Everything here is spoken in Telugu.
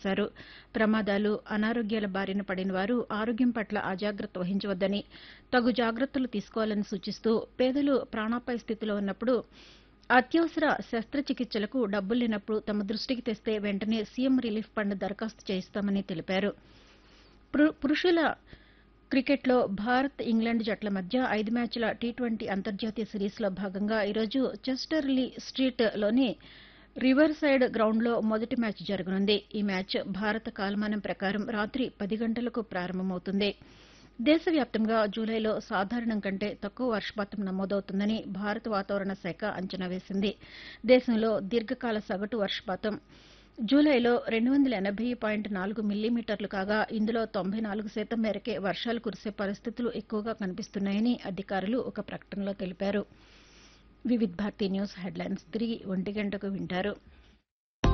చేశారు ప్రమాదాలు అనారోగ్యాల బారిన పడిన వారు ఆరోగ్యం పట్ల అజాగ్రత్త వహించవద్దని తగు జాగ్రత్తలు తీసుకోవాలని సూచిస్తూ పేదలు ప్రాణాపాయ స్థితిలో ఉన్నప్పుడు అత్యవసర శస్త్రచికిత్సలకు డబ్బులు లేనప్పుడు తమ దృష్టికి తెస్తే వెంటనే సీఎం రిలీఫ్ ఫండ్ దరఖాస్తు చేయిస్తామని తెలిపారు పురుషుల క్రికెట్లో భారత్ ఇంగ్లాండ్ జట్ల మధ్య ఐదు మ్యాచ్ల టీ ట్వంటీ అంతర్జాతీయ సిరీస్లో భాగంగా ఈరోజు చెస్టర్లీ స్ట్రీట్లోని రివర్ సైడ్ గ్రౌండ్లో మొదటి మ్యాచ్ జరగనుంది ఈ మ్యాచ్ భారత కాలమానం ప్రకారం రాత్రి పది గంటలకు ప్రారంభమవుతుంది దేశవ్యాప్తంగా జూలైలో సాధారణం కంటే తక్కువ వర్షపాతం నమోదవుతుందని భారత వాతావరణ శాఖ అంచనా వేసింది దేశంలో దీర్ఘకాల సగటు వర్షపాతం జూలైలో రెండు వందల ఎనబై పాయింట్ నాలుగు మిల్లీమీటర్లు కాగా ఇందులో తొంభై నాలుగు శాతం మేరకే వర్షాలు కురిసే పరిస్థితులు ఎక్కువగా కనిపిస్తున్నాయని అధికారులు ఒక ప్రకటనలో తెలిపారు వివిధ్ భారతి న్యూస్ హెడ్లైన్స్ తిరిగి ఒంటి గంటకు వింటారు